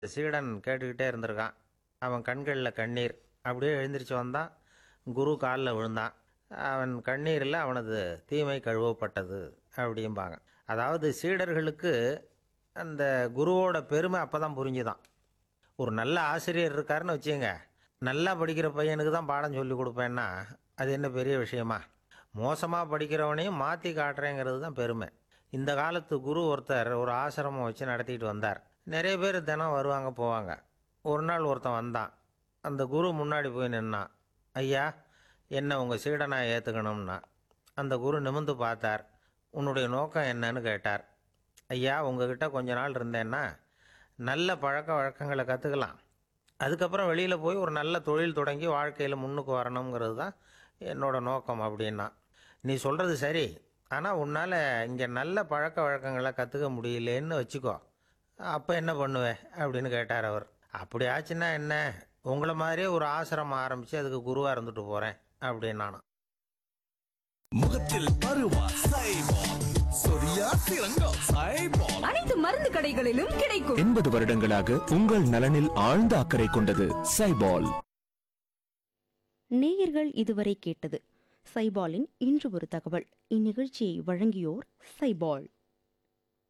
சீடன் கேட்டுக்கிட்டே இருந்திருக்கான் அவன் கண்களில் கண்ணீர் அப்படியே எழுந்திரிச்சு வந்தான் குரு காலில் விழுந்தான் அவன் கண்ணீரில் அவனது தீமை கழுவப்பட்டது அப்படிம்பாங்க அதாவது சீடர்களுக்கு அந்த குருவோட பெருமை அப்போ தான் புரிஞ்சுதான் ஒரு நல்ல ஆசிரியர் இருக்காருன்னு வச்சுங்க நல்லா படிக்கிற பையனுக்கு தான் பாடம் சொல்லி கொடுப்பேன்னா அது என்ன பெரிய விஷயமா மோசமாக படிக்கிறவனையும் மாற்றி காட்டுறேங்கிறது தான் பெருமை இந்த காலத்து குரு ஒருத்தர் ஒரு ஆசிரமம் வச்சு நடத்திட்டு வந்தார் நிறைய பேர் தினம் வருவாங்க போவாங்க ஒரு நாள் ஒருத்தன் வந்தான் அந்த குரு முன்னாடி போய் நின்னான் ஐயா என்ன உங்கள் சீடனாக ஏற்றுக்கணும்னா அந்த குரு நிமிந்து பார்த்தார் உன்னுடைய நோக்கம் என்னன்னு கேட்டார் ஐயா உங்ககிட்ட கொஞ்ச நாள் இருந்தேன்னா நல்ல பழக்க வழக்கங்களை கற்றுக்கலாம் அதுக்கப்புறம் வெளியில் போய் ஒரு நல்ல தொழில் தொடங்கி வாழ்க்கையில் முன்னுக்கு வரணுங்கிறது தான் என்னோட நோக்கம் அப்படின்னா நீ சொல்கிறது சரி ஆனால் உன்னால் இங்கே நல்ல பழக்க வழக்கங்களை கற்றுக்க முடியலேன்னு வச்சுக்கோ அப்போ என்ன பண்ணுவேன் அப்படின்னு கேட்டார் அவர் அப்படி ஆச்சுன்னா என்ன உங்களை மாதிரியே ஒரு ஆசிரமம் ஆரம்பித்து அதுக்கு குருவாக இருந்துட்டு போகிறேன் அப்படின்னு நானும் முகத்தில் பருவா சைபால் சொரியா சிறங்கா சைபால் அனைத்து மருந்து கடைகளிலும் கிடைக்கும் எண்பது வருடங்களாக உங்கள் நலனில் ஆழ்ந்த அக்கறை கொண்டது சைபால் நேயர்கள் இதுவரை கேட்டது சைபாலின் இன்று ஒரு தகவல் இந்நிகழ்ச்சியை வழங்கியோர் சைபால்